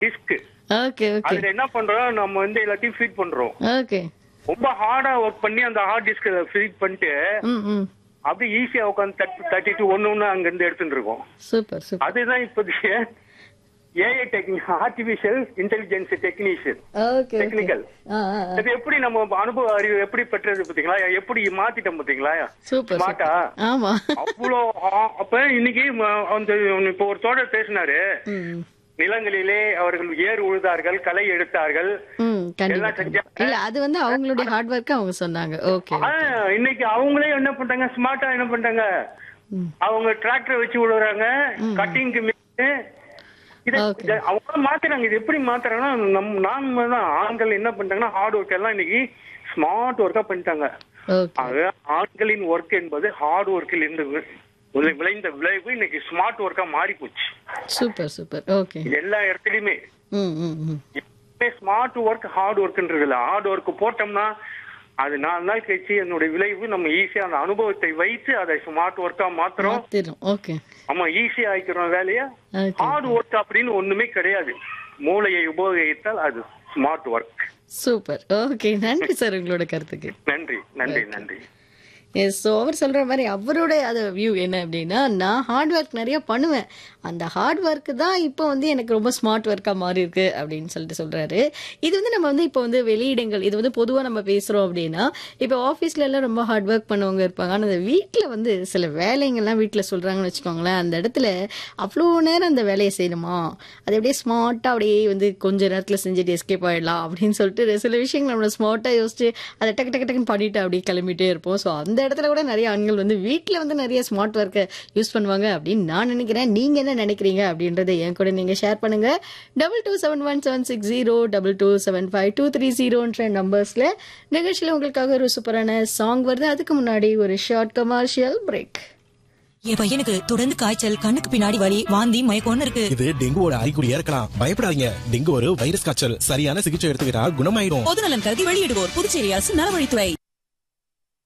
Disk okay okay அதுல என்ன பண்றோம் நம்ம வந்து எல்லாத்தையும் ஃபீட் பண்றோம் ஓகே ரொம்ப ஹார்டா ஒர்க் பண்ணி அந்த ஹார்ட் டிஸ்க் ஃபீட் பண்ணிட்டு ம் ம் அப்படியே ஈஸியா உட்காந்து தட்டி தட்டிட்டு ஒண்ணு ஒண்ணு அங்க இருந்து எடுத்துட்டு இருக்கோம் சூப்பர் சூப்பர் அதுதான் இப்போதைய AI technique artificial intelligence technician okay okay technical ஆ ஆ ஆ. அது எப்படி நம்ம அனுபவ அறிவு எப்படி பெற்றது பாத்தீங்களா எப்படி மாத்திட்டோம் பாத்தீங்களா சூப்பர் ஸ்மார்ட்டா சூப்பர் ஆமா அவ்வளோ ஆ- அப்ப இன்னைக்கு ம- அந்த இப்போ ஒரு தோழர் பேசினாரு ம் நிலங்களிலே அவர்கள் ஏர் உழுதார்கள் களை எடுத்தார்கள் ம் கண்டிப்பா எல்லாம் கண்டிப்பா. செஞ்சாங்க. இல்ல அது வந்து அவங்களுடைய ஹார்ட் ஒர்க் அவங்க சொன்னாங்க ஓகே ஆ, இன்னைக்கு அவங்களே என்ன பண்றாங்க ஸ்மார்ட்டா என்ன பண்றாங்க ம். அவங்க டிராக்டர் வச்சு விடுறாங்க கட்டிங்க்கு இத Okay. இத அவங்க மாத்துறாங்க இது எப்படி மாத்துறாங்கன்னா நம் நாம தான் ஆண்கள் என்ன பண்றாங்கன்னா ஹார்ட் ஒர்க் எல்லாம் இன்னைக்கு ஸ்மார்ட் ஒர்க்கா பண்ணிட்டாங்க ஓகே ஆக ஆண்களின் ஒர்க் என்பது ஹார்ட் ஒர்க்கில் இருந்து வி- விளை- விளைந்த விளைவு இன்னைக்கு ஸ்மார்ட் ஒர்க்கா மாறி போச்சு சூப்பர் சூப்பர் ஓகே எல்லா இடத்துலயுமே ம் ம் ம் ஸ்மார்ட் ஒர்க் ஹார்ட் ஒர்க்ன்றது இல்ல ஹார்ட் ஒர்க் போட்டோம்னா அது நாலு நாள் கழிச்சு அதனுடைய விளைவு நம்ம ஈஸியா அந்த அனுபவத்தை வைத்து அதை ஸ்மார்ட் ஒர்க்கா மாத்துறோம் மாத்திரும் ஓகே நம்ம ஈஸியா ஆயிக்கிறோம் வேலைய ஓகே ஹார்ட் ஒர்க் அப்படின்னு ஒண்ணுமே கிடையாது மூளையை உபயோகித்தால் அது ஸ்மார்ட் ஒர்க் சூப்பர் ஓகே நன்றி சார் உங்களோட கருத்துக்கு நன்றி நன்றி நன்றி எஸ் ஸோ அவர் சொல்ற மாதிரி அவரோட அது வியூ என்ன அப்படின்னா நான் ஹார்ட் ஒர்க் நிறைய பண்ணுவேன் அந்த ஹார்ட் ஒர்க் தான் இப்போ வந்து எனக்கு ரொம்ப ஸ்மார்ட் ஒர்க்காக மாறி இருக்கு அப்படின்னு சொல்லிட்டு சொல்றாரு இது வந்து நம்ம வந்து இப்போ வந்து வெளியிடங்கள் இது வந்து பொதுவாக நம்ம பேசுறோம் அப்படின்னா இப்போ ஆஃபீஸ்ல எல்லாம் ரொம்ப ஹார்ட் ஒர்க் பண்ணவங்க இருப்பாங்க ஆனால் அந்த வீட்டில் வந்து சில வேலைங்கள்லாம் வீட்டில் சொல்றாங்கன்னு வச்சுக்கோங்களேன் அந்த இடத்துல அவ்வளோ நேரம் அந்த வேலையை செய்யணுமா அது அப்படியே ஸ்மார்ட்டாக அப்படியே வந்து கொஞ்ச நேரத்தில் செஞ்சுட்டு எஸ்கேப் ஆயிடலாம் அப்படின்னு சொல்லிட்டு சில விஷயங்கள் நம்மளை ஸ்மார்ட்டாக யோசிச்சு அதை டக்கு டக்கு டக்குன்னு பண்ணிட்டு அப்படியே கிளம்பிட்டே இருப்போம் ஸோ அந்த இடத்துல கூட நிறைய ஆண்கள் வந்து வீட்டில் வந்து நிறைய ஸ்மார்ட் ஒர்க்கை யூஸ் பண்ணுவாங்க அப்படின்னு நான் நினைக்கிறேன் நீங்க என்ன நினைக்கிறீங்க அப்படின்றத என் கூட நீங்க ஷேர் பண்ணுங்க double two seven one seven six zero double two seven five two three ஜீரோன்ற நம்பர்ஸ்ல நிகழ்ச்சியில் உங்களுக்காக ஒரு சூப்பரான சாங் வருது அதுக்கு முன்னாடி ஒரு ஷார்ட் கமர்ஷியல் பிரேக் என் பையனுக்கு தொடர்ந்து காய்ச்சல் கண்ணுக்கு பின்னாடி வலி வாந்தி மயக்கம்னு இருக்கு இது டெங்குவோட அறிகுறியா இருக்கலாம் பயப்படாதீங்க டெங்கு ஒரு வைரஸ் காய்ச்சல் சரியான சிகிச்சை எடுத்துக்கிட்டா குணமாயிடும் பொதுநலன் கருதி வெளியிடுவோர் புதுச்சேரி அரசு நலவழித்துறை